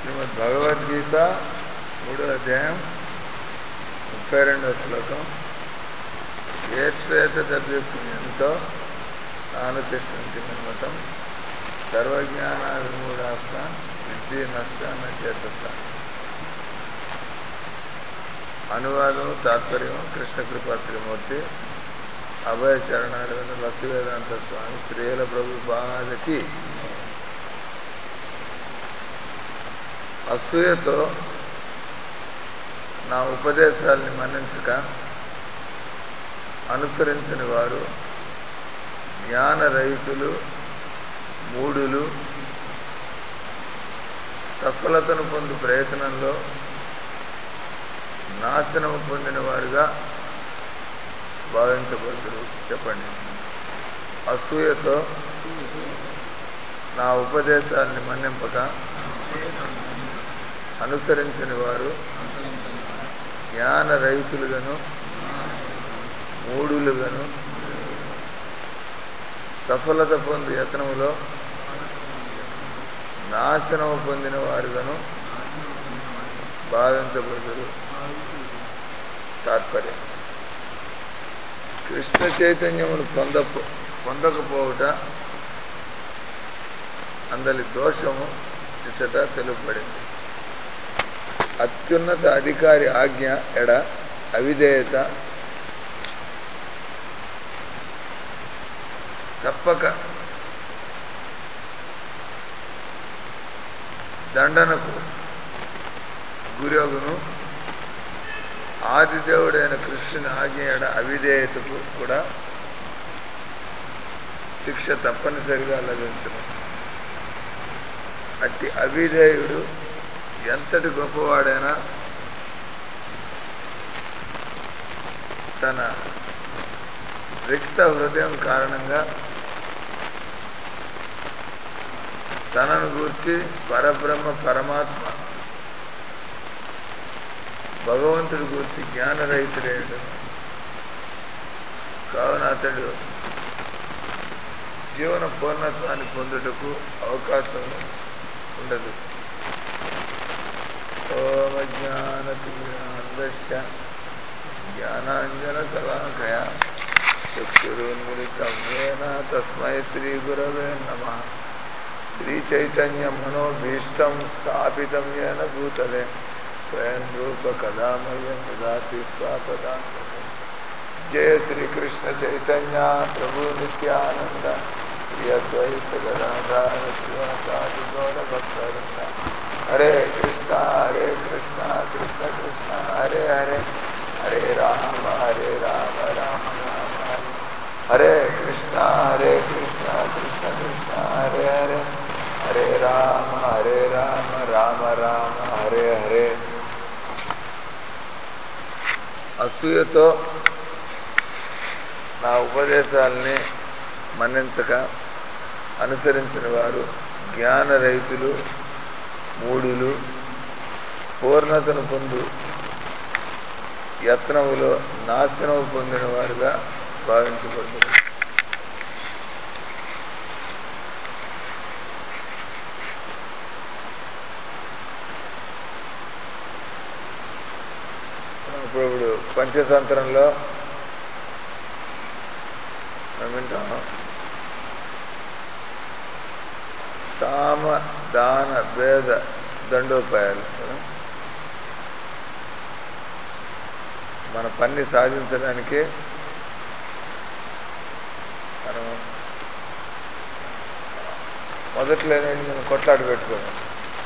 శ్రీమద్ భగవద్గీత మూడో అధ్యాయం ముప్పై రెండవ శ్లోకం ఏత్వేతద్యస్యంతో నాను తిష్టంతి మతం సర్వజ్ఞానావిమూఢాస్త విద్య నష్ట నచేతస అనువాదం తాత్పర్యం కృష్ణ కృపా శ్రీమూర్తి అభయ చరణారవింద భక్తి వేదాంత స్వామి శ్రీల ప్రభు బాధకి అసూయతో నా ఉపదేశాలని మన్నించక అనుసరించని వారు జ్ఞానరహితులు మూడులు సఫలతను పొందు ప్రయత్నంలో నాశనము పొందిన వారుగా భావించబడుతురు చెప్పండి అసూయతో నా ఉపదేశాలని మన్నింపక అనుసరించని వారు జ్ఞానరహితులుగాను మూడులుగాను సఫలత పొంది యత్నములో నాశనము పొందిన వారుగాను భావించబడుతురు తాత్పర్యం కృష్ణ చైతన్యమును పొంద పొందకపోవుట అందరి దోషము ఇసట తెలుపబడింది అత్యున్నత అధికారి ఆజ్ఞ ఎడ అవిధేయత తప్పక దండనకు గురగును ఆదిదేవుడైన కృష్ణుని ఆజ్ఞ ఎడ అవిధేయతకు కూడా శిక్ష తప్పనిసరిగా లభించను అట్టి అవిధేయుడు ఎంతటి గొప్పవాడైనా తన రిక్త హృదయం కారణంగా తనను గూర్చి పరబ్రహ్మ పరమాత్మ భగవంతుడి గురించి జ్ఞానరహితుడేడు కావున అతడు జీవన పూర్ణత్వాన్ని పొందుటకు అవకాశం ఉండదు ఓమజ్ఞానతిమిరాంధస్య జ్ఞానాంజన కళాకయ చక్షురున్మిళితం ఏన తస్మై శ్రీ గురవే నమ శ్రీచైతన్య మనోభీష్టం స్థాపితం ఏన భూతలే స్వయం రూప కదామయం దాతి స్వాపదాంతకం జయ శ్రీకృష్ణ చైతన్య ప్రభు నిత్యానంద యద్వైత గదాధార శివాసాది గౌర భక్తవృంద హరే కృష్ణ హరే కృష్ణ కృష్ణ కృష్ణ హరే హరే హరే రామ హరే రామ రామ రామ హరే కృష్ణ హరే కృష్ణ కృష్ణ కృష్ణ హరే హరే హరే రామ హరే రామ రామ రామ హరే హరే అసూయతో నా ఉపదేశాలని మన్నించక అనుసరించిన వారు జ్ఞానరహితులు మూడులు పూర్ణతను పొందు యత్నములో నాశనము పొందిన వారుగా భావించబడుతుంది ఇప్పుడు ఇప్పుడు పంచతంత్రంలో మనం వింటాం సామ దాన భేద దండోపాయాలు కదా మన పని సాధించడానికి మనం మొదట్లో అనేది మనం కొట్లాట పెట్టుకోవడం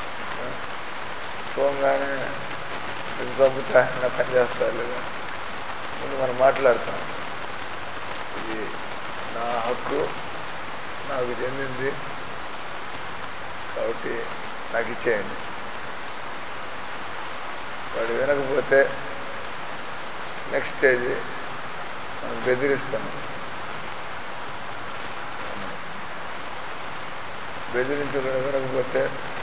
పోగానే నేను చంపుతా నా పని చేస్తా లేదా ముందు మనం మాట్లాడతాం ఇది నా హక్కు నాకు చెందింది కాబట్టి నాకు ఇచ్చేయండి వాడు వినకపోతే నెక్స్ట్ స్టేజ్ మనం బెదిరిస్తాం బెదిరించి కూడా వినకపోతే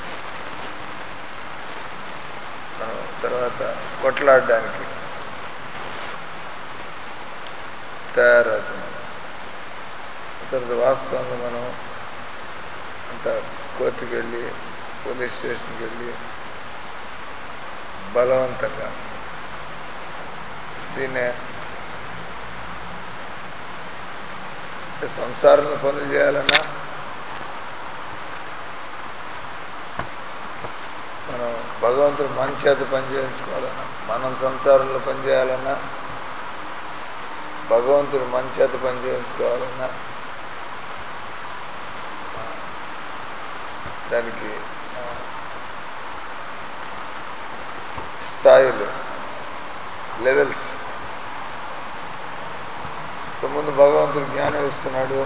మనం తర్వాత కొట్లాడడానికి తయారవుతున్నాం తర్వాత వాస్తవంగా మనం అంత కోర్టుకు వెళ్ళి పోలీస్ స్టేషన్కి వెళ్ళి బలవంతంగా దీన్నే సంసారంలో పనులు చేయాలన్నా మనం భగవంతుడు మన చేత పని చేయించుకోవాలన్నా మనం సంసారంలో పని చేయాలన్నా భగవంతుడు మన చేత పని చేయించుకోవాలన్నా ఆ, దానికి ఆ, స్థాయిలు లెవెల్స్ ముందు భగవంతుడు జ్ఞానం ఇస్తున్నాడు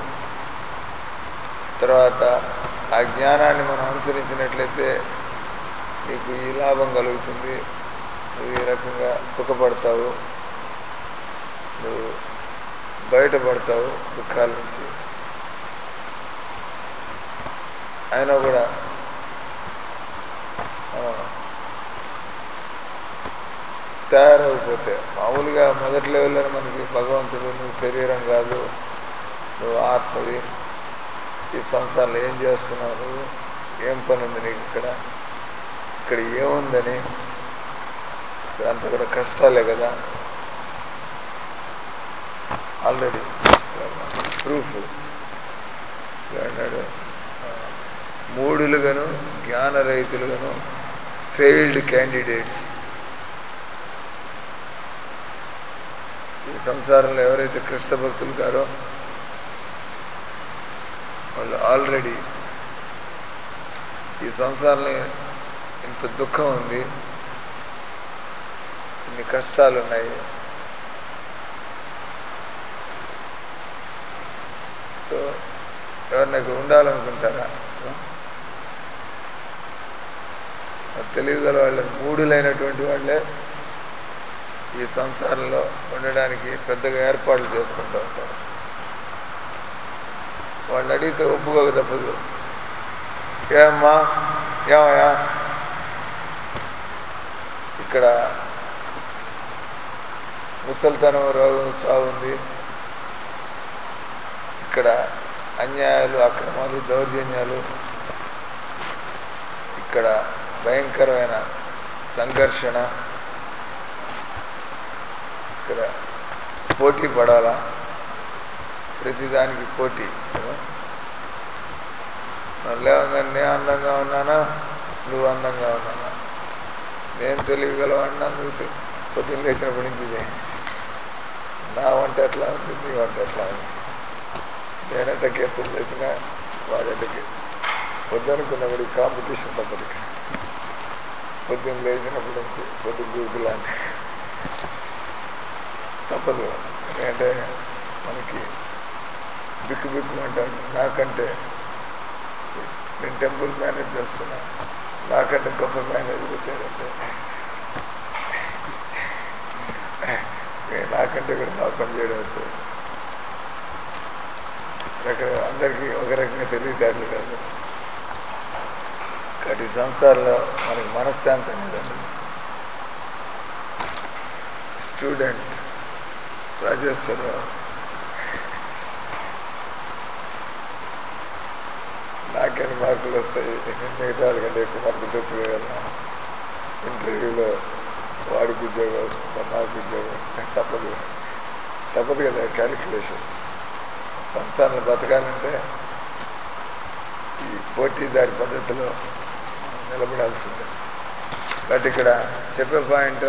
తర్వాత ఆ జ్ఞానాన్ని మనం అనుసరించినట్లయితే నీకు ఈ లాభం కలుగుతుంది నువ్వు ఈ రకంగా సుఖపడతావు నువ్వు బయటపడతావు దుఃఖాల నుంచి అయినా కూడా మనం తయారైపోతే మామూలుగా మొదటి లెవెల్లోనే మనకి భగవంతుడు నువ్వు శరీరం కాదు నువ్వు ఆత్మవి ఈ సంసారంలో ఏం చేస్తున్నావు నువ్వు ఏం పని ఉంది నీకు ఇక్కడ ఇక్కడ ఏముందని అంత కూడా కష్టాలే కదా ఆల్రెడీ ప్రూఫ్ అన్నాడు మూడులుగాను జ్ఞానరహితులుగాను ఫెయిల్డ్ క్యాండిడేట్స్ ఈ సంసారంలో ఎవరైతే కృష్ణ భక్తులు కారో వాళ్ళు ఆల్రెడీ ఈ సంసారంలో ఇంత దుఃఖం ఉంది ఇన్ని కష్టాలు ఉన్నాయి సో ఎవరిని ఇక్కడ ఉండాలనుకుంటారా తెలియగల వాళ్ళ మూడులైనటువంటి వాళ్ళే ఈ సంసారంలో ఉండడానికి పెద్దగా ఏర్పాట్లు చేసుకుంటూ ఉంటారు వాళ్ళని అడిగితే ఒప్పుకోక తప్పదు ఏమ్మా ఏమయ్యా ఇక్కడ ముసలితనం రోగం చావుంది ఇక్కడ అన్యాయాలు అక్రమాలు దౌర్జన్యాలు ఇక్కడ భయంకరమైన సంఘర్షణ ఇక్కడ పోటీ పడాలా ప్రతిదానికి పోటీ కదా లేవగానే నేను అందంగా ఉన్నానా నువ్వు అందంగా ఉన్నానా నేను తెలియగలవాడినా నువ్వు తె- పొద్దున్న లేచినప్పటి నుంచి ఇదే. నా వంట ఎట్లా ఉంది నీ వంట ఎట్లా ఉంది నేనంట కీర్తన చేసినా వాడంటకి పొద్దునుకున్నప్పుడు కాంపిటీషన్ తప్పదు ఇక్కడ పొద్దున్న లేచినప్పటి నుంచి పొద్దు గూగుల్ అంటే తప్పదు ఎందుకంటే మనకి బిక్కు బిక్కు అంటాడు నాకంటే నేను టెంపుల్ మేనేజ్ చేస్తున్నా నాకంటే గొప్ప మేనేజర్ వచ్చాడంటే నేను నాకంటే కూడా బాగా పనిచేయడం వచ్చాడు అక్కడ అందరికీ ఒక రకంగా తెలివితేటలు కాదు కాబట్టి ఈ సంసారంలో మనకి మనశ్శాంతి అనేది ఉండదు స్టూడెంట్ రాజేశ్వరరావు నాకేం మార్కులు వస్తాయి మిగతా వాళ్ళకంటే ఎక్కువ మార్కులు తెచ్చుకోగలను ఇంటర్వ్యూలో వాడికి ఉద్యోగం వస్తుందా నాకు ఉద్యోగం వస్తుందా తప్పదు తప్పదు కదా క్యాలిక్యులేషన్ సంస్థానాలు బతకాలంటే ఈ పోటీదారి పద్ధతిలో మనం నిలబడాల్సిందే కాబట్టి ఇక్కడ చెప్పే పాయింట్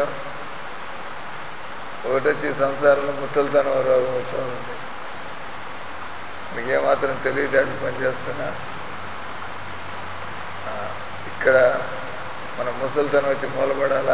ఒకటి వచ్చి సంసారంలో ముసలితనం రోగం వచ్చా ఉంది మనకి ఏమాత్రం తెలివితేటలు పనిచేస్తున్నా ఆ, ఇక్కడ మనం ముసలితనం వచ్చి మూలపడాలా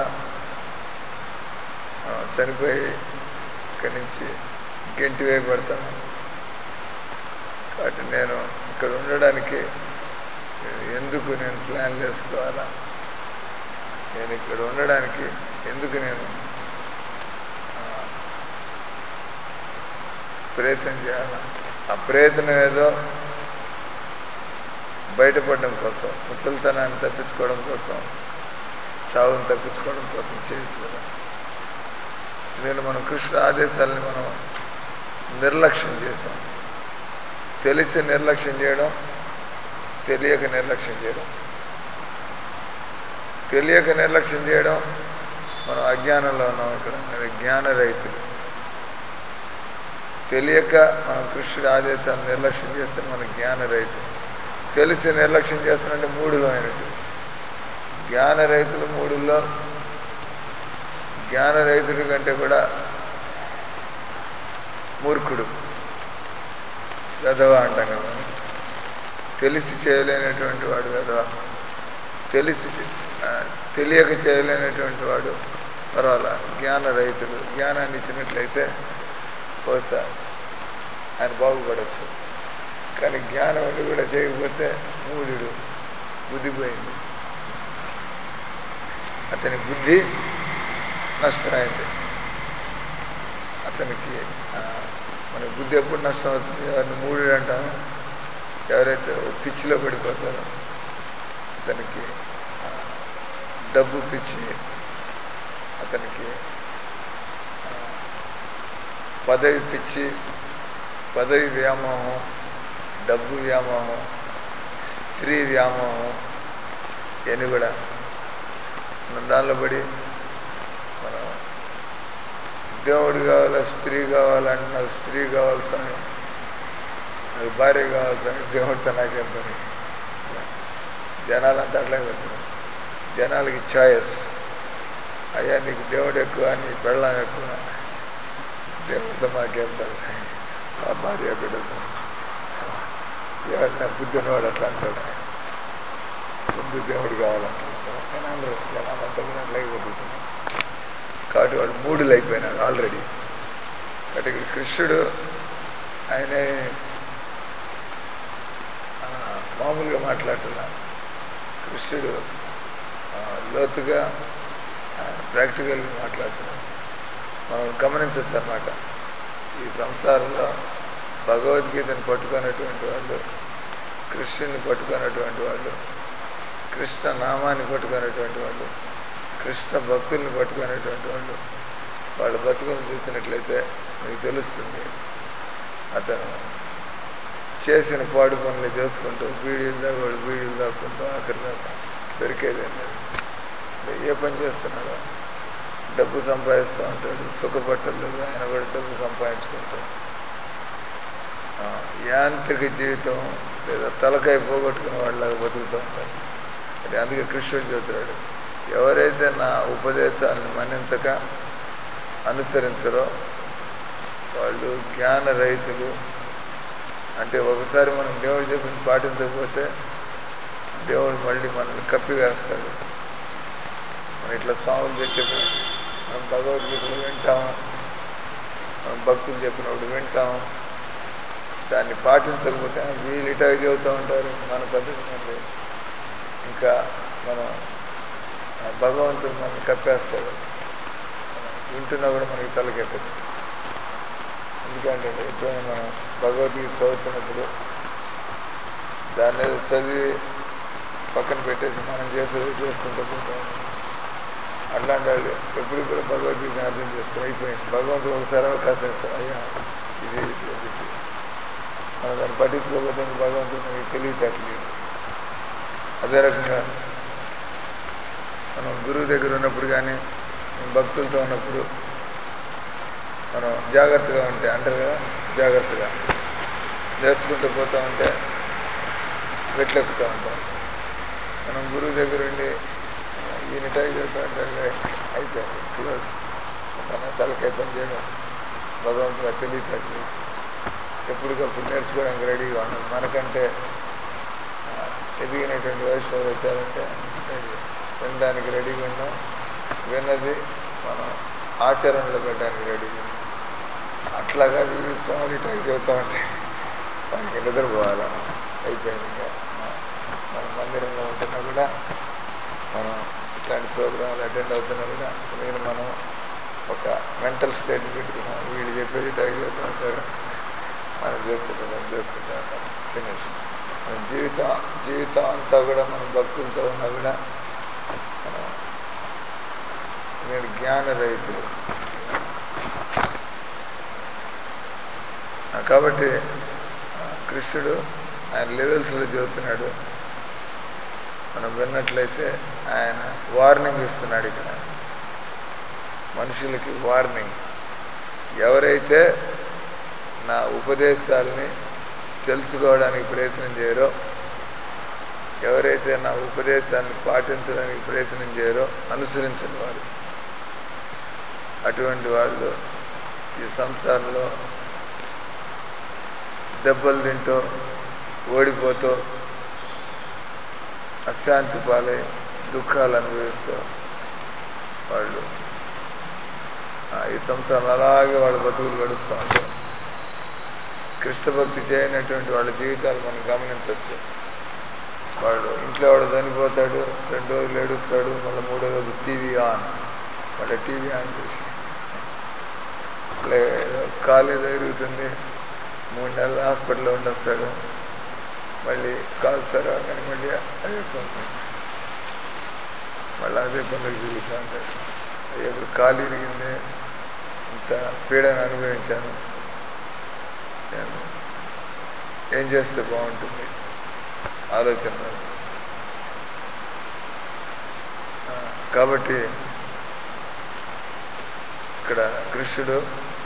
మనం చనిపోయి ఇక్కడి నుంచి గెంటి వేయబడతాము కాబట్టి నేను ఇక్కడ ఉండడానికి నేను ఎందుకు నేను ప్లాన్లు వేసుకోవాలా నేను ఇక్కడ ఉండడానికి ఎందుకు నేను ఆ, ప్రయత్నం చేయాలా ఆ ప్రయత్నం ఏదో బయటపడడం కోసం ముసలితనాన్ని తప్పించుకోవడం కోసం చావును తప్పించుకోవడం కోసం చేయొచ్చు కదా ఎందుకంటే మనం కృష్ణ ఆదేశాలని మనం నిర్లక్ష్యం చేసాం తెలిసి నిర్లక్ష్యం చేయడం తెలియక నిర్లక్ష్యం చేయడం తెలియక నిర్లక్ష్యం చేయడం మనం అజ్ఞానంలో ఉన్నాం ఇక్కడ అది జ్ఞాన రైతులు తెలియక మనం కృష్ణుడి ఆదేశాన్ని నిర్లక్ష్యం చేస్తే మన జ్ఞాన రైతు తెలిసి నిర్లక్ష్యం చేస్తున్నట్టే మూడులో అయినట్టు జ్ఞాన రైతులు మూడుల్లో జ్ఞాన రైతుడి కంటే కూడా మూర్ఖుడు వెధవ అంటాం కదా మనం. తెలిసి చేయలేనటువంటి వాడు వెధవ తెలిసి ఆ, తెలియక చేయలేనటువంటి వాడు పర్వాలా జ్ఞాన రైతులు జ్ఞానాన్ని ఇచ్చినట్లయితే బహుశా ఆయన బాగుపడవచ్చు కానీ జ్ఞానం ఉండి కూడా చేయకపోతే మూఢుడు బుద్ధి పోయింది అతని బుద్ధి నష్టమైంది అతనికి ఆ, మన బుద్ధి ఎప్పుడు నష్టం అవుతుంది ఎవరిని మూడు అంటాము ఎవరైతే ఓ పిచ్చిలో పడిపోతారో అతనికి ఆ, డబ్బు పిచ్చి అతనికి ఆ, పదవి పిచ్చి పదవి వ్యామోహం డబ్బు వ్యామోహం స్త్రీ వ్యామోహం ఇవన్నీ కూడా మనం దానిలో పడి మనం దేవుడు కావాలా స్త్రీ కావాలంటే నాకు స్త్రీ కావాలి స్వామి నాకు భార్య కావాలి స్వామి దేవుడితో నాకేం పని జనాలంతా అట్లే పెడతారు జనాలకి ఛాయస్ అయ్యా నీకు దేవుడు ఎక్కువ నీ పెళ్ళం ఎక్కువ దేవుడితో మాకేం పని స్వామి ఆ భార్య బిడ్డతో ఎవరైనా బుద్ధినవాడు అట్లా అంటాడు ముందు దేవుడు కావాలంటాడు జనాలు జనాలంతా కూడా అట్లాగే బతుకుతున్నారు కాబట్టి వాడు మూడులు అయిపోయినాడు ఆల్రెడీ కాబట్టి ఇక్కడ కృష్ణుడు ఆయనే ఆ, మామూలుగా మాట్లాడుతున్నా కృష్ణుడు ఆ, లోతుగా ప్రాక్టికల్గా మాట్లాడుతున్నాడు మనం గమనించవచ్చు అన్నమాట ఈ సంసారంలో భగవద్గీతను పట్టుకున్నటువంటి వాళ్ళు కృష్ణుని పట్టుకున్నటువంటి వాళ్ళు కృష్ణ నామాన్ని పట్టుకున్నటువంటి వాళ్ళు కృష్ణ భక్తుల్ని పట్టుకునేటువంటి వాళ్ళు వాళ్ళ బతుకులు చూసినట్లయితే మీకు తెలుస్తుంది అతను చేసిన పాడు పనులు చేసుకుంటూ బీడీలు దాగోడు బీడీలు దాక్కుంటూ ఆఖరి దాకా దొరికేది ఏం లేదు. ఏ పని చేస్తున్నాడో డబ్బు సంపాదిస్తూ ఉంటాడు సుఖపట్టలేదు ఆయన కూడా డబ్బు సంపాదించుకుంటాడు ఆ, యాంత్రిక జీవితం లేదా తలకాయ పోగొట్టుకున్న వాళ్ళలాగా బతుకుతూ ఉంటారు అది అందుకే కృష్ణుడు చెబుతాడు ఎవరైతే నా ఉపదేశాలను మన్నించక అనుసరించరో వాళ్ళు జ్ఞాన రైతులు అంటే ఒకసారి మనం దేవుడు చెప్పింది పాటించకపోతే దేవుడు మళ్ళీ మనల్ని కప్పివేస్తాడు మనం ఇట్లా స్వాములు చెప్పిన మనం భగవద్గీతలు వింటాము మనం భక్తులు చెప్పినప్పుడు వింటాము దాన్ని పాటించకపోతే వీళ్ళు ఇటా చెబుతూ ఉంటారు మన పద్ధతి మనది ఇంకా మనం ఆ భగవంతుడు మనల్ని కప్పేస్తాడు వింటున్నా కూడా మనకి తలకెక్కదు ఎందుకంటే ఎప్పుడైనా మనం భగవద్గీత చదువుతున్నప్పుడు దాన్ని ఏదో చదివి పక్కన పెట్టేసి మనం చేసేది చేసుకుంటూ పోతాం అట్లాంటి వాళ్ళు ఎప్పుడు కూడా భగవద్గీత అర్థం చేసుకుని అయిపోయింది భగవంతుడు ఒకసారి అవకాశం ఇస్తారు అయ్యా ఇది ఇది అది ఇది. మనం దాన్ని పట్టించుకోకపోతే ఇంక భగవంతుడు మనకి తెలియటట్లేదు అదే రకంగా మనం గురువు దగ్గర ఉన్నప్పుడు కానీ భక్తులతో ఉన్నప్పుడు మనం జాగ్రత్తగా ఉంటే అంటారు కదా జాగ్రత్తగా నేర్చుకుంటూ పోతూ ఉంటే మెట్లెక్కుతూ ఉంటాం మనం గురువు దగ్గర ఉండి ఈయన టైం చేస్తూ ఉంటే అయిపోయింది క్లోజ్ మన తలకాయ పని చేయడం భగవంతుడు తెలియటట్లు ఎప్పటికప్పుడు నేర్చుకోవడానికి రెడీగా ఉండాలి మనకంటే ఆ, ఎదిగినటువంటి వయసు ఎవరు వచ్చారంటే రెడీ వినడానికి రెడీగా ఉన్నాం విన్నది మనం ఆచరణలో పెట్టడానికి రెడీగా ఉన్నాం అట్లాగా వివిధ స్వాములు ఇట్లా చెబుతూ ఉంటే మనకి నిద్రపోవాలా అయిపోయింది ఇంకా ఆ, మన మందిరంలో ఉంటున్నా కూడా మనం ఇట్లాంటి ప్రోగ్రాంలు అటెండ్ అవుతున్నా కూడా నేను మనం ఒక మెంటల్ స్టేట్ పెట్టుకున్నాం వీళ్ళు చెప్పేది ఇట్లా చెబుతూ ఉంటారు మనం చేసుకుంటాం మనం చేసుకుంటూ ఉంటాం ఫినిష్ మన జీవితం జీవితం అంతా కూడా మనం భక్తులతో ఉన్నా కూడా మనం నేను జ్ఞాన రైతులు ఆ, కాబట్టి ఆ, కృష్ణుడు ఆయన లెవెల్స్లో చెబుతున్నాడు మనం విన్నట్లయితే ఆయన వార్నింగ్ ఇస్తున్నాడు ఇక్కడ మనుషులకి వార్నింగ్ ఎవరైతే నా ఉపదేశాలని తెలుసుకోవడానికి ప్రయత్నం చేయరో ఎవరైతే నా ఉపదేశాన్ని పాటించడానికి ప్రయత్నం చేయరో అనుసరించని వారు అటువంటి వాళ్ళు ఈ సంసారంలో దెబ్బలు తింటూ ఓడిపోతూ అశాంతి పాలై దుఃఖాలు అనుభవిస్తూ వాళ్ళు ఆ, ఈ సంసారంలో అలాగే వాళ్ళ బతుకులు గడుస్తూ ఉంటారు కృష్ణ భక్తి చేయనటువంటి వాళ్ళ జీవితాలు మనం గమనించవచ్చు వాడు ఇంట్లో వాడు చనిపోతాడు రెండు రోజులు ఏడుస్తాడు మళ్ళీ మూడో రోజు టీవీ ఆన్ మళ్ళీ టీవీ ఆన్ చేసి లేదు కాలు జరుగుతుంది మూడు నెలలు హాస్పిటల్లో ఉండొస్తాడు మళ్ళీ కాలు సరే కానీ మళ్ళీ అదే పనులు మళ్ళీ అదే పనులకు తిరుగుతూ ఉంటాడు ఎప్పుడు కాలు ఇరిగింది ఇంత పీడను అనుభవించాను నేను ఏం చేస్తే బాగుంటుంది ఆలోచన ఆ, కాబట్టి ఇక్కడ కృష్ణుడు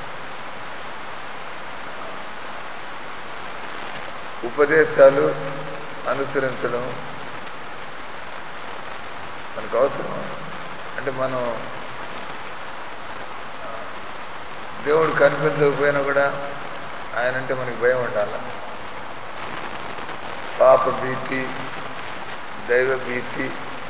ఉపదేశాలు అనుసరించడం మనకు అవసరం అంటే మనం ఆ, దేవుడు కనిపించకపోయినా కూడా ఆయన అంటే మనకి భయం ఉండాలి పాప భీతి దైవ భీతి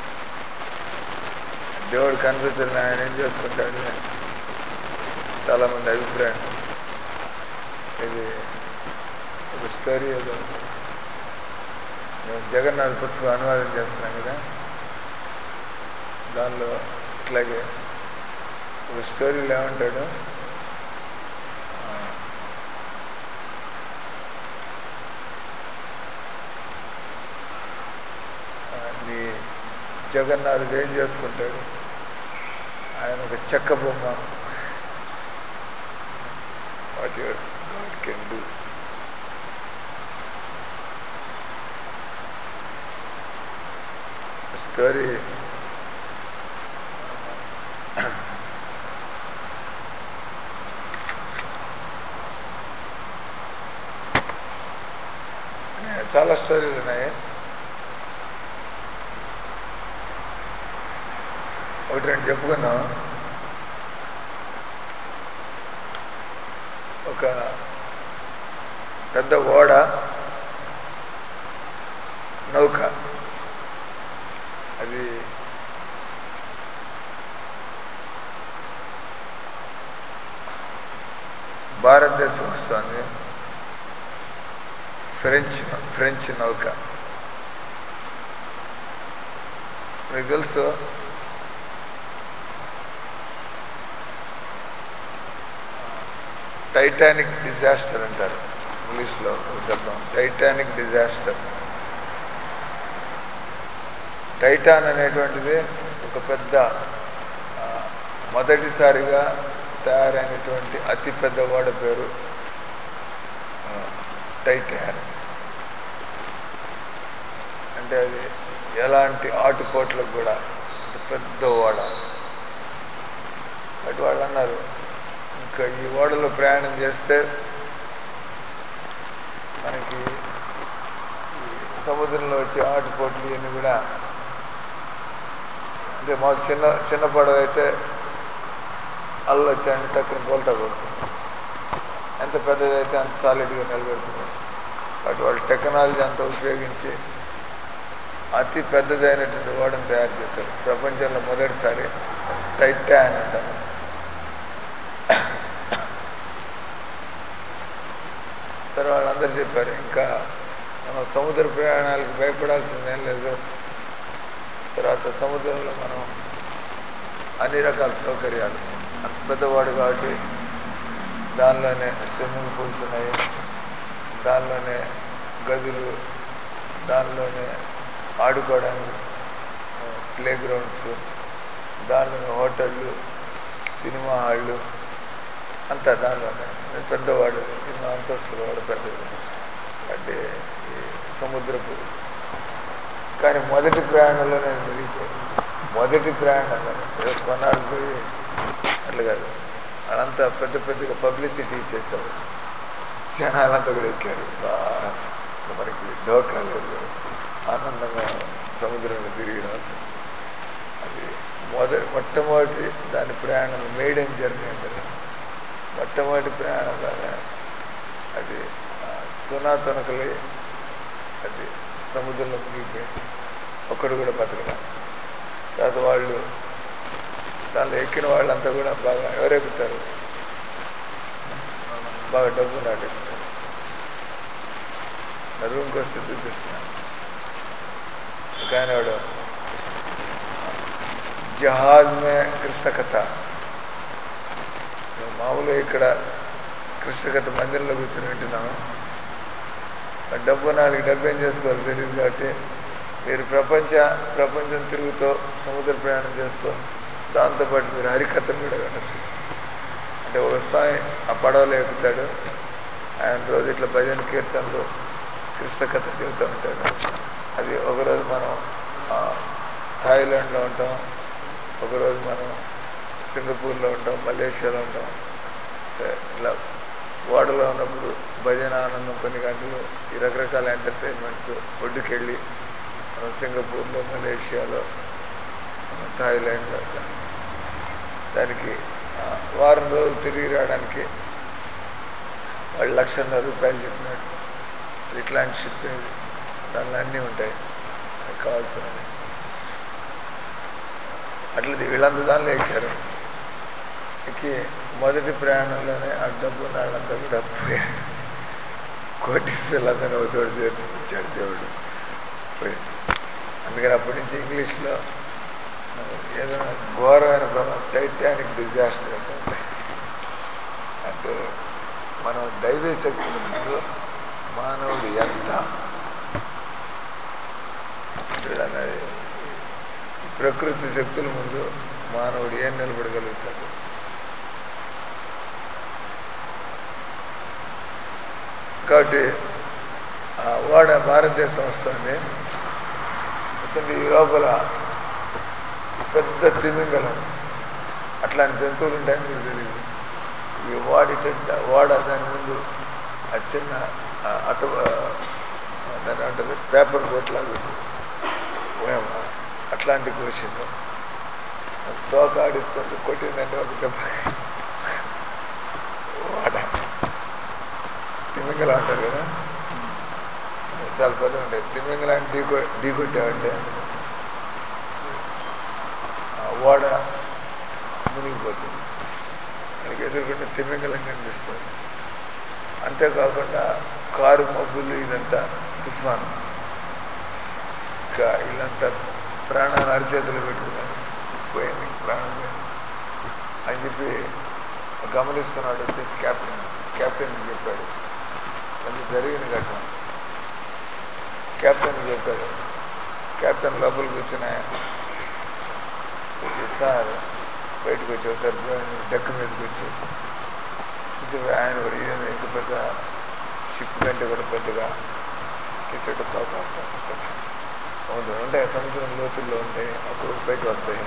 దేవుడు కనిపించాలని ఆయన ఏం చేసుకుంటాడు చాలామంది అభిప్రాయం ఇది ఒక స్టోరీ ఏదో నేను జగన్నాథ్ పుస్తకం అనువాదం చేస్తున్నాను కదా దానిలో ఇట్లాగే ఒక స్టోరీలో ఏమంటాడు ఆ, ఆ, నీ జగన్నాథుడు ఏం చేసుకుంటాడు ఆయన ఒక చెక్క బొమ్మ what your god can do story చాలా స్టోరీలు ఉన్నాయి ఒకటి రెండు చెప్పుకుందాం ఒక పెద్ద ఓడ నౌక అది భారతదేశం వస్తుంది ఫ్రెంచ్ ఫ్రెంచ్ నౌక మీకు తెలుసు టైటానిక్ డిజాస్టర్ అంటారు ఇంగ్లీష్లో ఒక శబ్దం టైటానిక్ డిజాస్టర్ టైటాన్ అనేటువంటిది ఒక పెద్ద ఆ, మొదటిసారిగా తయారైనటువంటి అతి పెద్ద ఓడ పేరు ఆ, టైటాన్ అంటే అది ఎలాంటి ఆటుపోట్లకు కూడా అంటే పెద్ద ఓడ అటు వాళ్ళు అన్నారు ఇంకా ఈ ఓడలో ప్రయాణం చేస్తే మనకి ఈ సముద్రంలో వచ్చే ఆటుపోట్లు ఇవన్నీ కూడా అంటే మాకు చిన్న చిన్న పడవ అయితే అల్లు వచ్చాయంటే టక్కున బోల్తా కొడుతుంది ఎంత పెద్దదైతే అంత సాలిడ్గా నిలబెడుతుంది కాబట్టి వాళ్ళు టెక్నాలజీ అంతా ఉపయోగించి అతి పెద్దదైనటువంటి ఓడను తయారు చేశారు ప్రపంచంలో మొదటిసారి టైటాన్ అంటారు తర్వాత వాళ్ళందరూ చెప్పారు ఇంకా మనం సముద్ర ప్రయాణాలకు భయపడాల్సిందేం లేదు తర్వాత సముద్రంలో మనం అన్ని రకాల సౌకర్యాలు అంత పెద్దవాడు కాబట్టి దానిలోనే స్విమ్మింగ్ పూల్స్ ఉన్నాయి దానిలోనే గదులు దానిలోనే ఆడుకోవడానికి ప్లే గ్రౌండ్స్ దానిలోనే హోటళ్ళు సినిమా హాళ్ళు అంతా దానిలోనే నేను పెద్దవాడు ఎన్నో అంతస్తులు వాడు పెద్దది అంటే ఈ సముద్రపు కానీ మొదటి ప్రయాణంలో నేను మునిగిపోయాను మొదటి ప్రయాణంలో ఏదో కొన్నాళ్ళు పోయి అట్లా కాదు వాళ్ళంతా పెద్ద పెద్దగా పబ్లిసిటీ చేశారు జనాలంతా కూడా ఎక్కారు బాగా మనకి డోకా లేదు ఆనందంగా సముద్రంలో తిరిగి రావచ్చు అది మొదటి మొట్టమొదటి దాని ప్రయాణం మేడన్ జర్నీ అంటారు మొట్టమొదటి ప్రయాణంలోనే అది ఆ, తునా తునకలి అది సముద్రంలో మునిగిపోయింది ఒక్కడు కూడా బతకడా తర్వాత వాళ్ళు దానిలో ఎక్కిన వాళ్ళంతా కూడా బాగా ఎవరెక్కుతారు బాగా డబ్బు నాటి ఎక్కుతారు నా రూమ్కి వస్తే చూపిస్తున్నాను ఒక ఆయన వాడు జహాజ్ మే కృష్ణ కథ మేము మామూలుగా ఇక్కడ కృష్ణ కథ మందిరంలో కూర్చొని వింటున్నాము ఆ డబ్బు నాలుగు డబ్బు ఏం చేసుకోవాలి తెలియదు కాబట్టి మీరు ప్రపంచ ప్రపంచం తిరుగుతూ సముద్ర ప్రయాణం చేస్తూ దాంతోపాటు మీరు హరికథను కూడా వినొచ్చు అంటే ఒక స్వామి ఆ పడవలో ఎక్కుతాడు ఆయన రోజు ఇట్లా భజన కీర్తనలు కృష్ణ కథ చెబుతూ ఉంటాడు అది ఒకరోజు మనం ఆ, థాయిలాండ్లో ఉంటాం ఒకరోజు మనం సింగపూర్లో ఉంటాం మలేషియాలో ఉంటాం ఏ, ఇట్లా ఓడలో ఉన్నప్పుడు భజన ఆనందం కొన్ని గంటలు ఈ రకరకాల ఎంటర్టైన్మెంట్స్ ఒడ్డుకెళ్ళి మనం సింగపూర్లో మలేషియాలో మనం థాయిలాండ్లో ఇట్లా దానికి ఆ, వారం రోజులు తిరిగి రావడానికి వాళ్ళు లక్షన్నర రూపాయలు చెప్పినాడు అది ఇట్లాంటి షిప్ ఏది దానిలో అన్నీ ఉంటాయి మనకు కావాల్సినవి అట్లా వీళ్ళంతా దానిలో ఎక్కారు ఎక్కి మొదటి ప్రయాణంలోనే ఆ డబ్బు నాళ్ళంతా కూడా పోయారు కోటీశ్వరులందరినీ ఒక చోటు చేర్చుకొచ్చాడు దేవుడు పోయింది అందుకని అప్పటి నుంచి ఇంగ్లీష్లో ఏదైనా ఘోరమైన ప్రమాదం టైటానిక్ డిజాస్టర్ అంటే అంటే మనం దైవ శక్తుల ముందు మానవుడు ఎంత చూడండి, ఈ ప్రకృతి శక్తుల ముందు మానవుడు ఏం నిలబడగలుగుతాడు కాబట్టి ఆ ఓడ భారతదేశం వస్తుంది అసలు ఈ లోపల పెద్ద తిమింగలం అట్లాంటి జంతువులు ఉంటాయని మీకు తెలియదు ఈ వాడిట వాడ దాని ముందు ఆ చిన్న ఆ అట ఆ, దాని అంటారు పేపర్ బోట్లాగా ఉంది. ఓయమ్మ, అట్లాంటి కోసింది తోక ఆడిస్తుంది కొట్టిందంటే ఒక దెబ్బ వాడ తిమింగలం అంటారు కదా చాలా పెద్ద ఉంటాయి తిమింగలాన్ని ఢీ కొ ఢీ కొట్టామంటే ఆ ఓడ మునిగిపోతుంది మనకి ఎదుర్కొంటే తిమింగలం కనిపిస్తుంది అంతేకాకుండా కారు మబ్బులు ఇదంతా తుఫాను ఇంకా వీళ్ళంతా ప్రాణాలు అరిచేతులు పెట్టుకున్నారు పోయింది ప్రాణం పోయింది అని చెప్పి గమనిస్తున్నాడు వచ్చేసి క్యాప్టెన్ క్యాప్టెన్కి చెప్పాడు కొంచెం జరిగిన ఘటన క్యాప్టెన్కి చెప్పాడు క్యాప్టెన్ లోపల కూర్చుని వచ్చి సార్ బయటకు వచ్చి ఒకసారి చూడండి డెక్ మీదకి వచ్చి చూసి ఆయన కూడా ఏదో ఇంత పెద్ద షిప్ కంటే కూడా పెద్దగా కిట్టెట్ తోక అవును ఉంటాయి సముద్రం లోతుల్లో ఉంటాయి అప్పుడు పైకి వస్తాయి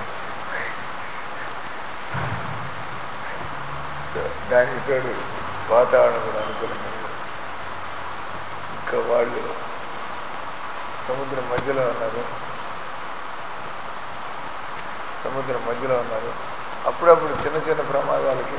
దానికి తోడు వాతావరణం కూడా అనుకూలంగా లేదు. ఇంకా వాళ్ళు సముద్రం మధ్యలో ఉన్నారు సముద్రం మధ్యలో ఉన్నారు అప్పుడప్పుడు చిన్న చిన్న ప్రమాదాలకి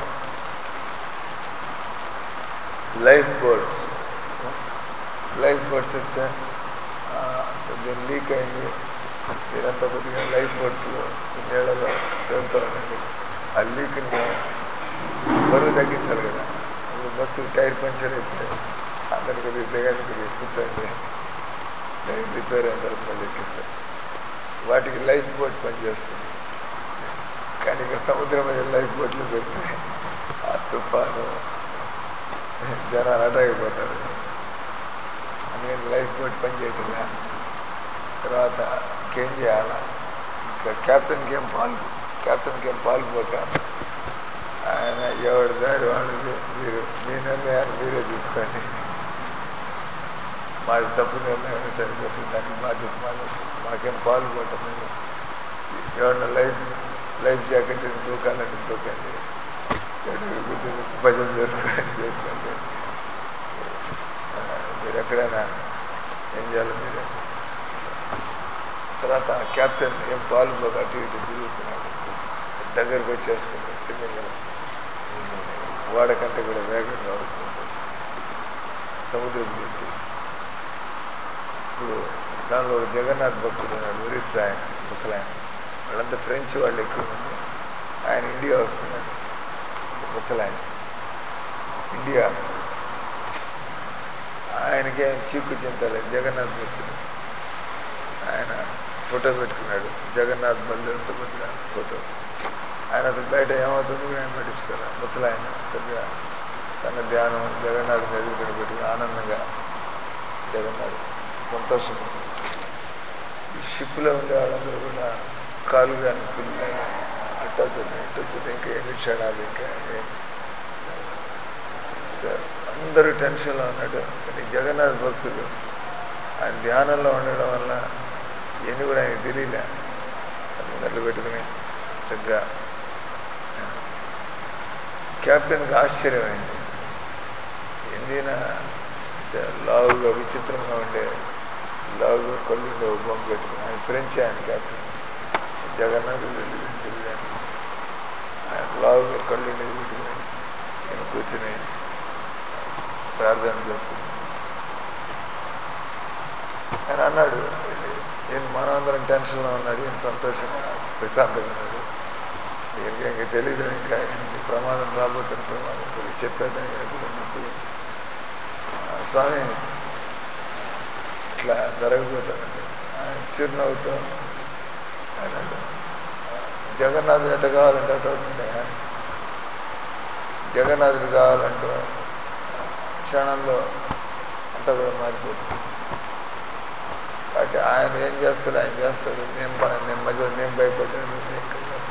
లైఫ్ బోట్స్ లైఫ్ బోట్స్ ఇస్తే ఆ, దీన్ని లీక్ అయింది మీరంతా కొద్దిగా లైఫ్ బోట్స్లో ఈ నీళ్ళలో తేలుతూ ఉండండి ఆ లీక్ని బరువు తగ్గించాలి కదా అప్పుడు బస్సు టైర్ పంచర్ అయితే అందరు కొద్దిగా దిగండి కొద్దిగా కూర్చోండి టైర్ రిపేర్ అయిన తర్వాత మళ్ళీ ఎక్కిస్తారు వాటికి లైఫ్ బోట్ పనిచేస్తుంది కానీ ఇక్కడ సముద్రం మీద లైఫ్ బోట్లు పెడితే ఆ తుఫాను జనాలు అటాగిపోతారు అందుకని లైఫ్ బోట్ పని చేయటంలే తర్వాత ఇంకేం చేయాలా ఇంకా క్యాప్టెన్కి ఏం పాలు క్యాప్టెన్కి ఏం పాలు పోక ఆయన ఎవరి దారి వాళ్ళది మీరు మీ నిర్ణయాన్ని మీరే తీసుకోండి మాది తప్పు నిర్ణయం సరిపోతే దానికి బాధ్యత మాది మాకేం పాలు పోవటం లేదు ఎవరన్నా లైఫ్ లైఫ్ జాకెట్ దూకాలంటే దూకండి ఎవరు గుద్దు భజన చేసుకోండి చేసుకోండి ఆ, మీరు ఎక్కడైనా ఏం చేయాలి మీరు తర్వాత ఆ కెప్టెన్ ఏం పాలు పోక అటు ఇటు తిరుగుతున్నాడు దగ్గరకు వచ్చేస్తుంది తిమింగలం వాడకంటే కూడా వేగంగా వస్తుంది సముద్రం జంతు ఇప్పుడు దానిలో ఒక జగన్నాథ్ భక్తుడు ఉన్నాడు ఒరిస్సా ఆయన ముసలాయన వాళ్ళంతా ఫ్రెంచ్ వాళ్ళు ఎక్కువ మంది ఆయన ఇండియా వస్తున్నాడు ముసలాయన ఇండియా ఆయనకేం చీకు చింతలేదు జగన్నాథ్ భక్తుడు ఆయన ఫోటో పెట్టుకున్నాడు జగన్నాథ్ బల్లు సుభద్ర ఫోటో ఆయన అసలు బయట ఏమవుతుందో కూడా ఆయన పట్టించుకోవాలి ముసలి ఆయన కొద్దిగా తన ధ్యానం జగన్నాథ్ ఎదుగుతున్న పెట్టుకుని ఆనందంగా జగన్నాథ్ సంతోషం ఈ షిప్లో ఉండే వాళ్ళందరూ కూడా కాలు కానీ పిల్లలు కానీ అట్ట వచ్చుతుంది ఇటు వచ్చుతుంది ఇంకా ఎన్ని క్షణాలు ఇంకా ఏం సార్ అందరూ టెన్షన్లో ఉన్నాడు కానీ జగన్నాథ్ భక్తులు ఆయన ధ్యానంలో ఉండడం వల్ల ఇవన్నీ కూడా ఆయనకు తెలియలే అందరిలో పెట్టుకుని చక్కగా కెప్టెన్కి ఆశ్చర్యమైంది ఎందున లావుగా విచిత్రంగా ఉండే లావుగా కళ్ళు ఉండే ఒక బొమ్మ పెట్టుకుని ఆయన ఫ్రెంచ్ ఆయన కెప్టెన్ జగన్నాథ్ వెళ్ళి తెలియదు ఆయన లావుగా కళ్ళు ఉండేది పెట్టుకుని నేను కూర్చుని ప్రార్థన చేస్తున్నాను ఆయన అన్నాడు నేను మనందరం టెన్షన్లో ఉన్నాడు ఈయన సంతోషంగా ప్రశాంతంగా ఉన్నాడు ఈయనకి ఇంకా తెలియదు ఇంకా ఈయనకి ప్రమాదం రాబోతున్న ప్రమాదం గురించి చెప్పేదని ఎప్పుడున్నప్పుడు "ఆ, స్వామి ఇట్లా జరగబోతానండి ఆయన చిరునవ్వుతో అన్నాడు జగన్నాథుడు ఎట్ట కావాలంటే అట్ట అవుతుండే జగన్నాథుడు కావాలంటే క్షణంలో అంతా కూడా మారిపోతుంది కాబట్టి ఆయన ఏం చేస్తాడు ఆయన చేస్తాడు నేను బ- నేను మధ్య నేను భయపడ్డాను నేను కలగను.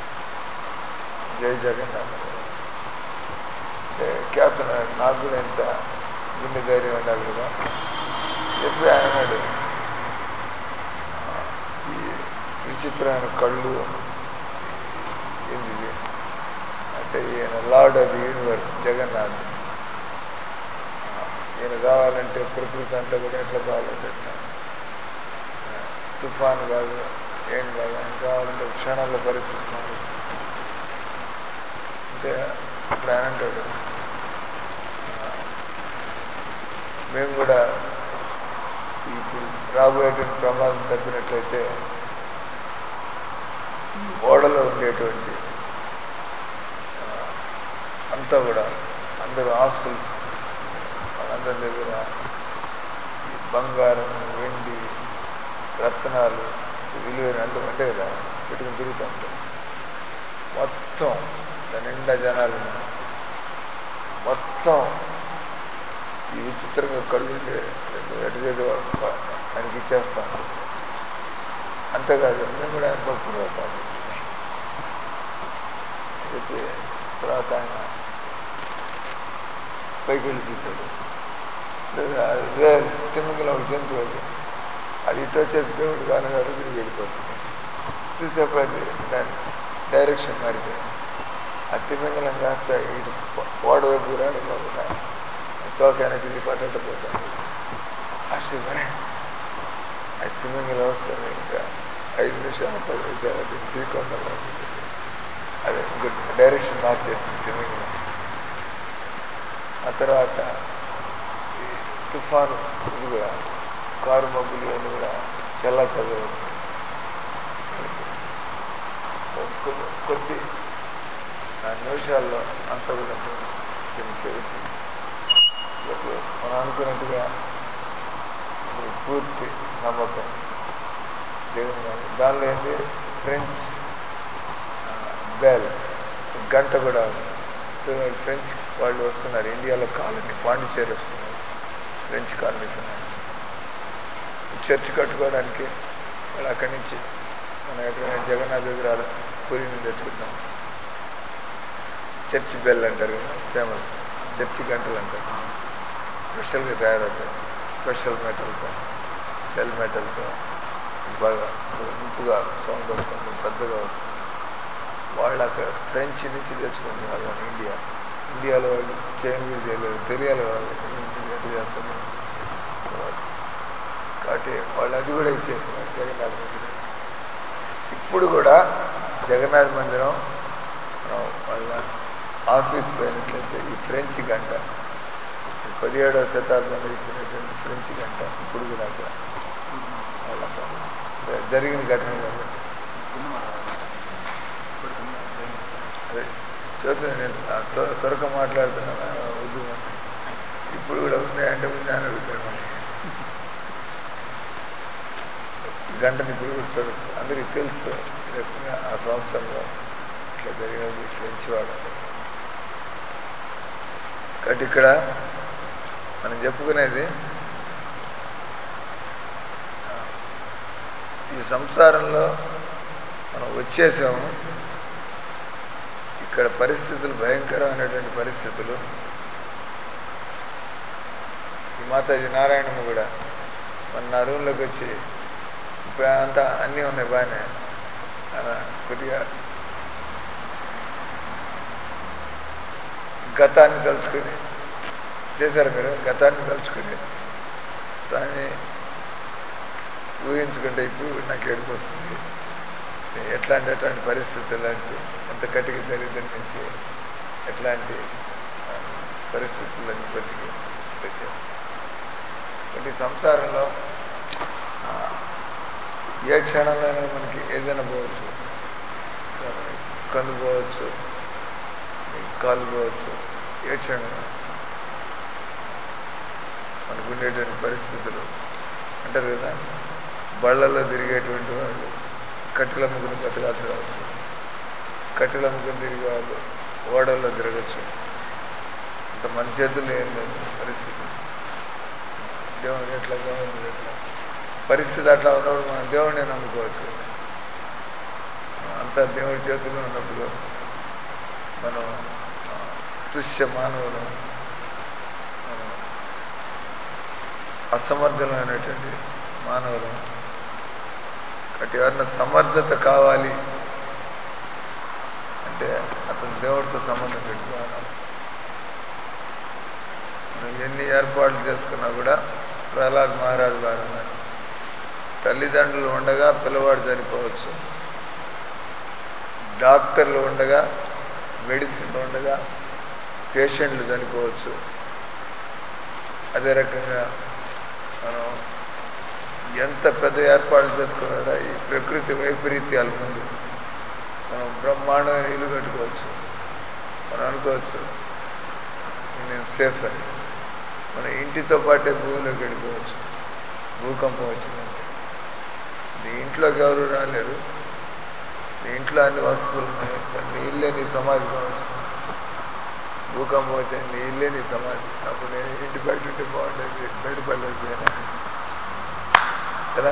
జై జగన్నాథ్ అంటే క్యాప్టెన్ అన్నాడు, నాకు కూడా ఇంత గుండె ధైర్యం ఉండాలి కదా చెప్పి ఆయన అన్నాడు "ఆ, ఈ విచిత్రమైన కళ్ళు ఏంది ఇది?" అంటే ఈయన lord of the universe Jagannath ఈయన కావాలంటే ప్రకృతి అంతా కూడా ఎట్లా కావాలంటే అట్లా. ఆ, తుఫాను కాదు ఏం కాదు ఆయన కావాలంటే క్షణాల్లో పరిస్థితి మారుతుంది అంటే ఇప్పుడు ఆయన అంటాడు ఆ, మేము కూడా ఇప్పుడు రాబోయేటువంటి ప్రమాదం తప్పినట్లయితే ఈ ఓడలో ఉండేటువంటి ఆ, అంతా కూడా అందరూ ఆస్తులు వాళ్ళందరి దగ్గర ఈ బంగారం వెండి రత్నాలు విలువైన అందరూ అంటే కదా పెట్టుకుని తిరుగుతూ ఉంటారు మొత్తం దాని నిండా జనాలు ఉన్నారు. మొత్తం ఈ విచిత్రంగా కళ్ళు ఉండే ఎటు చేతి ఆయనకి ఇచ్చేస్తాం అంతేకాదు మేము కూడా ఆయన భక్తులు అవుతాం చెప్పి తర్వాత ఆయన పైకి వెళ్ళి చూశాడు అదే తిమ్మింగల ఒక జంతువు అది అది ఇటు వచ్చేది దేవుడు కానీ అది తిరిగి వెళ్ళిపోతుంది చూసేప్పుడు అది దాని డైరెక్షన్ మారిపోయింది ఆ తిమ్మింగలం కాస్త ఇటు ఓడ వైపు రాకపోకుండా తోక వెనక్కి తిరిగి పట్టట్టు పోతాను ఆశ్చర్యపడే ఆ తిమ్మింగలం వస్తుంది ఇంకా ఐదు నిమిషాలు పది నిమిషాలు అది ఢీకొండ అది ఇంకో డైరెక్షన్ మార్చేసింది తిమ్మింగలం ఆ తర్వాత ఈ తుఫాను ఇదిగా కారు మబ్బులు ఇవన్నీ కూడా చల్ల చల్లగా కొద్ది కొద్ది ఆ నిమిషాల్లో అంతా కూడా ఫినిష్ అవుతుంది ఇప్పుడు మనం అనుకున్నట్టుగా ఇప్పుడు పూర్తి నమ్మకం దేవుని మీద. దానిలో ఏంటి ఫ్రెంచ్ ఆ, బెల్ గంట కూడా ఉంది సో వాళ్ళు ఫ్రెంచ్ వాళ్ళు వస్తున్నారు ఇండియాలో కాలనీ పాండిచేరి వస్తున్నారు ఫ్రెంచ్ కాలనీస్ ఉన్నాయి చర్చ్ కట్టుకోవడానికి వాళ్ళు అక్కడి నుంచి మనం ఎక్కడైనా జగన్నాథ్ విగ్రహాలు పూరి నుంచి తెచ్చుకుంటాం చర్చ్ బెల్ అంటారు కదా ఫేమస్ చర్చి గంటలు అంటారు స్పెషల్గా తయారవుతాయి స్పెషల్ మెటల్తో షెల్ మెటల్తో బాగా ఇంపుగా సౌండ్ వస్తుంది పెద్దగా వస్తుంది వాళ్ళు అక్కడ ఫ్రెంచ్ నుంచి తెచ్చుకుంటున్నారు వాళ్ళు ఇండియా ఇండియాలో వాళ్ళు చైన్ కూడా చేయలేదు తెలియాలి కదా వాళ్ళకి ఇంటికి ఎట్లా చేస్తారు కాబట్టి వాళ్ళు అది కూడా ఇచ్చేస్తున్నారు జగన్నాథ్ మందిరం ఇప్పుడు కూడా జగన్నాథ్ మందిరం మనం వాళ్ళ ఆఫీస్ పోయినట్లయితే ఈ ఫ్రెంచ్ గంట ఈ పదిహేడవ శతాబ్దంలో ఇచ్చినటువంటి ఫ్రెంచ్ గంట ఇప్పుడు కూడా అక్కడ వాళ్ళ అక్కడ జరిగిన ఘటన కాబట్టి అదే చూద్దాం నేను ఆ త్వర- త్వరగా మాట్లాడుతున్నాను వద్దు అని. ఇప్పుడు కూడా ఉంది అంటే ఉంది అని అడుగుతాడు మరి గంటని ఇప్పుడు కూడా చూడొచ్చు అందరికి తెలుసు లేకపోతే ఆ సంవత్సరంలో ఇట్లా జరిగినది ఫ్రెంచ్ వాడు కాబట్టి ఇక్కడ మనం చెప్పుకునేది ఆ, ఈ సంసారంలో మనం వచ్చేసాము ఇక్కడ పరిస్థితులు భయంకరమైనటువంటి పరిస్థితులు ఈ మాతాజీ నారాయణమ్మ కూడా మన నా రూమ్లోకి వచ్చి ఇప్పుడు అంతా అన్నీ ఉన్నాయి బాగానే అలా కొద్దిగా గతాన్ని తలుచుకొని చేశారు మీరు గతాన్ని తలుచుకొని స్వామి ఊహించుకుంటే ఇప్పుడు నాకు ఏడుపు వస్తుంది ఎట్లాంటి ఎట్లాంటి పరిస్థితుల నుంచి ఎంత కటిక దరిద్రం నుంచి ఎట్లాంటి ఆ, పరిస్థితుల నుంచి బతికి వచ్చారు కాబట్టి సంసారంలో ఆ, ఏ క్షణంలోనైనా మనకి ఏదైనా పోవచ్చు కన్ను పోవచ్చు కాలు పోవచ్చు ఏ క్షణం మనకు ఉండేటువంటి పరిస్థితులు అంటారు కదా బళ్ళల్లో తిరిగేటువంటి వాళ్ళు కట్టెల ముగ్గురు బతకాల్సి రావచ్చు కట్టెల ముగ్గురు తిరిగే వాళ్ళు ఓడల్లో తిరగచ్చు అంత మన చేతుల్లో ఏం లేదు పరిస్థితి దేవుడు ఎట్లా దేవుడు ఎట్లా పరిస్థితి అట్లా ఉన్నప్పుడు మనం దేవుడిని నమ్ముకోవచ్చు కదా అంతా దేవుడి చేతుల్లో ఉన్నప్పుడు మనం ఆ, తుష్య మానవులు మనం అసమర్థులైనటువంటి మానవులు కాబట్టి ఎవరన్నా సమర్థత కావాలి అంటే అతను దేవుడితో సంబంధం పెట్టుకోవాలి నువ్వు ఎన్ని ఏర్పాట్లు చేసుకున్నా కూడా ప్రహ్లాద్ మహారాజు గారు అన్నారు తల్లిదండ్రులు ఉండగా పిల్లవాడు చనిపోవచ్చు డాక్టర్లు ఉండగా మెడిసిన్ ఉండగా పేషెంట్లు చనిపోవచ్చు అదే రకంగా మనం ఎంత పెద్ద ఏర్పాట్లు చేసుకున్నాడా ఈ ప్రకృతి వైపరీత్యాల ముందు మనం బ్రహ్మాండమైన ఇల్లు కట్టుకోవచ్చు మనం అనుకోవచ్చు నేను సేఫ్ అని మన ఇంటితో పాటే భూమిలోకి వెళ్ళిపోవచ్చు భూకంపం వచ్చిందంటే నీ ఇంట్లోకి ఎవరు రాలేరు నీ ఇంట్లో అన్ని వస్తువులు ఉన్నాయి కానీ నీ ఇల్లే నీ సమాధి కావచ్చు భూకంపం వచ్చే నీ ఇల్లే నీ సమాధి అప్పుడు నేను ఇంటి బయట ఉంటే బాగుండేది బయట పడలేకపోయినా కదా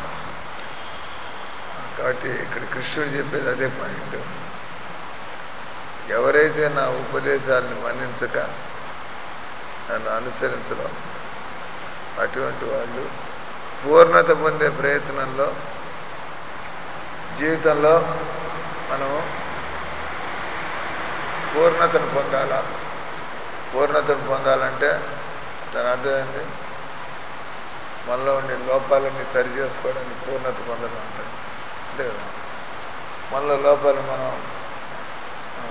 కాబట్టి ఇక్కడ కృష్ణుడు చెప్పేది అదే పాయింట్ ఎవరైతే నా ఉపదేశాలను మన్నించక నన్ను అనుసరించడం అటువంటి వాళ్ళు పూర్ణత పొందే ప్రయత్నంలో జీవితంలో మనం పూర్ణతను పొందాలా పూర్ణతను పొందాలంటే దాని అర్థం ఏంటి మనలో ఉండే లోపాలన్నీ సరి చేసుకోవడానికి పూర్ణత పొందడం అంటారు అంతే కదా మనలో లోపాలు మనం ఆ,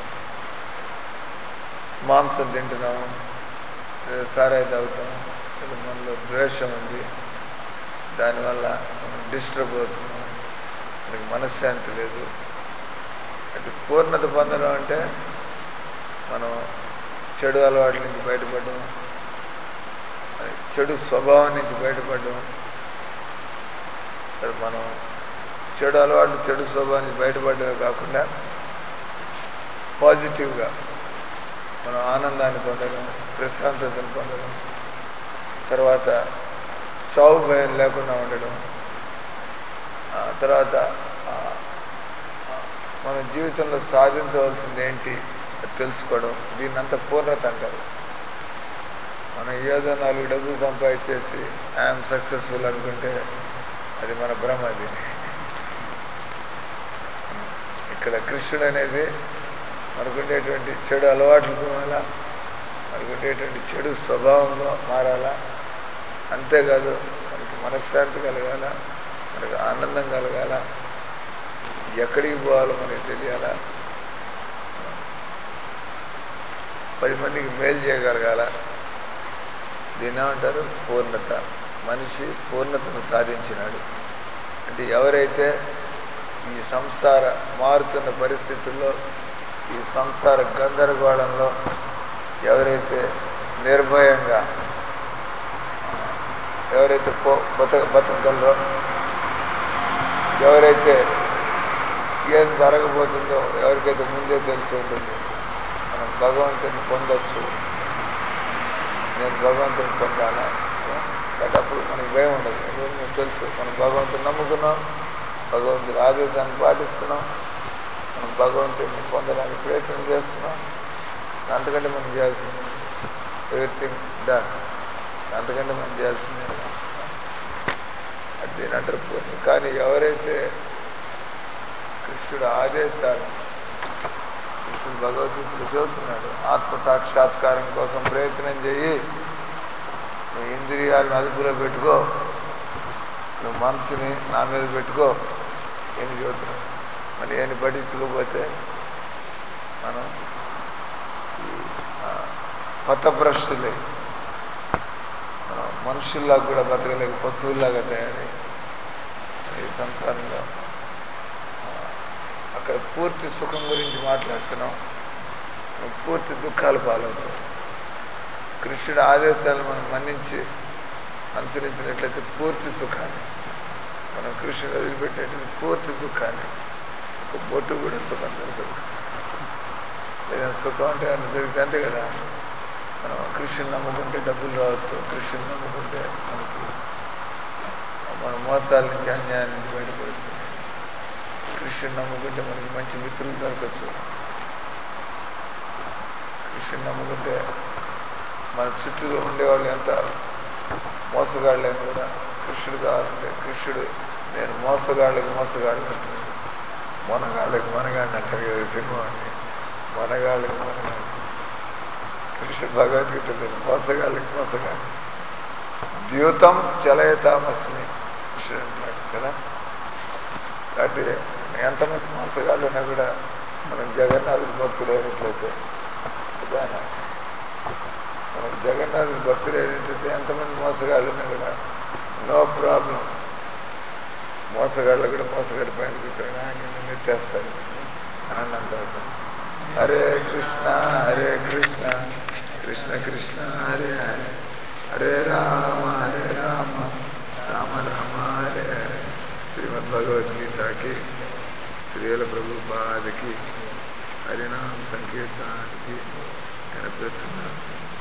మాంసం తింటున్నాము లేదా సారాయి తాగుతాం లేదా మనలో ద్వేషం ఉంది దానివల్ల మనం డిస్టర్బ్ అవుతున్నాం మనకి మనశ్శాంతి లేదు అంటే పూర్ణత పొందడం అంటే మనం చెడు అలవాట్ల నుంచి బయటపడడం అది చెడు స్వభావం నుంచి బయటపడడం అది మనం చెడు అలవాట్లు చెడు స్వభావం నుంచి బయటపడమే కాకుండా పాజిటివ్గా మనం ఆనందాన్ని పొందడం ప్రశాంతతను పొందడం తర్వాత చావు భయం లేకుండా ఉండడం ఆ తర్వాత ఆ, ఆ, మన జీవితంలో సాధించవలసింది ఏంటి అది తెలుసుకోవడం దీన్నంతా పూర్ణత అంటారు మనం ఏదో నాలుగు డబ్బులు సంపాదించేసి ఐఎమ్ సక్సెస్ఫుల్ అనుకుంటే అది మన భ్రమ అది ఇక్కడ కృష్ణుడు అనేది మనకుండేటువంటి చెడు అలవాట్లు పోవాలా మనకుండేటువంటి చెడు స్వభావంలో మారాలా అంతేకాదు మనకి మనశ్శాంతి కలగాల మనకు ఆనందం కలగాల ఎక్కడికి పోవాలో మనకి తెలియాలా పది మందికి మేలు చేయగలగాల దీన్ని ఏమంటారు పూర్ణత మనిషి పూర్ణతను సాధించినాడు అంటే ఎవరైతే ఈ సంసార మారుతున్న పరిస్థితుల్లో ఈ సంసార గందరగోళంలో ఎవరైతే నిర్భయంగా ఎవరైతే పో బత బతకగలరో ఎవరైతే ఏం జరగబోతుందో ఎవరికైతే ముందే తెలిసి ఉంటుంది మనం భగవంతుని పొందొచ్చు నేను భగవంతుని పొందాలా కాబట్టి అప్పుడు మనకి భయం ఉండదు ఎందుకంటే మనకు తెలుసు మనం భగవంతుని నమ్ముకున్నాం భగవంతుడి ఆదేశాన్ని పాటిస్తున్నాం మనం భగవంతుడిని పొందడానికి ప్రయత్నం చేస్తున్నాం అంతకంటే మనం చేయాల్సింది ఎవ్రీథింగ్ డన్ అంతకంటే మనం చేయాల్సింది అది దీని అంటారు పూర్ణి కానీ ఎవరైతే కృష్ణుడు ఆదేశాలు కృష్ణుడు భగవద్గీతలో చెబుతున్నాడు ఆత్మ సాక్షాత్కారం కోసం ప్రయత్నం చేయి నువ్వు ఇంద్రియాలను అదుపులో పెట్టుకో నువ్వు మనసుని నా మీద పెట్టుకో అని చెబుతున్నాడు మరి ఏమి పట్టించుకోకపోతే మనం ఈ పథభ్రష్టులే మనం మనుషుల్లాగా కూడా బతకలేక పశువుల్లాగా తయారై ఈ సంసారంలో అక్కడ పూర్తి సుఖం గురించి మాట్లాడుతున్నాం నువ్వు పూర్తి దుఃఖాలు పాలవుతావు కృష్ణుడి ఆదేశాలను మనం మన్నించి అనుసరించినట్లయితే పూర్తి సుఖాన్ని మనం కృష్ణుడు వదిలిపెట్టినట్టు పూర్తి దుఃఖాన్ని ఒక బొట్టు కూడా సుఖం దొరకదు ఏదైనా సుఖం అంటే అని దొరికితే అంతే కదా మనం కృష్ణుని నమ్ముకుంటే డబ్బులు రావచ్చు కృష్ణుని నమ్ముకుంటే మనకి మన మోసాల నుంచి అన్యాయం నుంచి బయటపడచ్చు కృష్ణుని నమ్ముకుంటే మనకి మంచి మిత్రులు దొరకచ్చు కృష్ణుని నమ్ముకుంటే మన చుట్టూలో ఉండేవాళ్ళు ఎంత మోసగాళ్ళైనా కూడా కృష్ణుడు కావాలంటే కృష్ణుడు నేను మోసగాళ్ళకి మోసగాళ్ళు అంటున్నాడు మొనగాళ్ళకి మొనగాడిని అంటారు కదా సినిమా అని మొనగాళ్ళకి మొనగాళ్ళు కృష్ణుడు భగవద్గీత లేదు మోసగాళ్ళకి మోసగాళ్ళు ద్యూతం చలయతామస్మి కృష్ణుడు అంటున్నాడు కదా కాబట్టి ఎంతమంది మోసగాళ్ళు ఉన్నా కూడా మనం జగన్నాథుడి భక్తులు అయినట్లయితే ఉదాహరణ మనం జగన్నాథుడి భక్తులు అయినట్లయితే ఎంతమంది మోసగాళ్ళు ఉన్నా కూడా నో ప్రాబ్లం మోసగాళ్ళు కూడా మోసగాడి పైన కూర్చొని ఆయన నెత్తేస్తాడు అని అంటారు హరే కృష్ణ హరే కృష్ణ కృష్ణ కృష్ణ హరే హరే హరే రామ హరే రామ రామ రామ హరే హరే శ్రీమద్ భగవద్గీతకి శ్రీల ప్రభుపాదకి హరినామ సంకీర్తనానికి కనిపిస్తున్నారు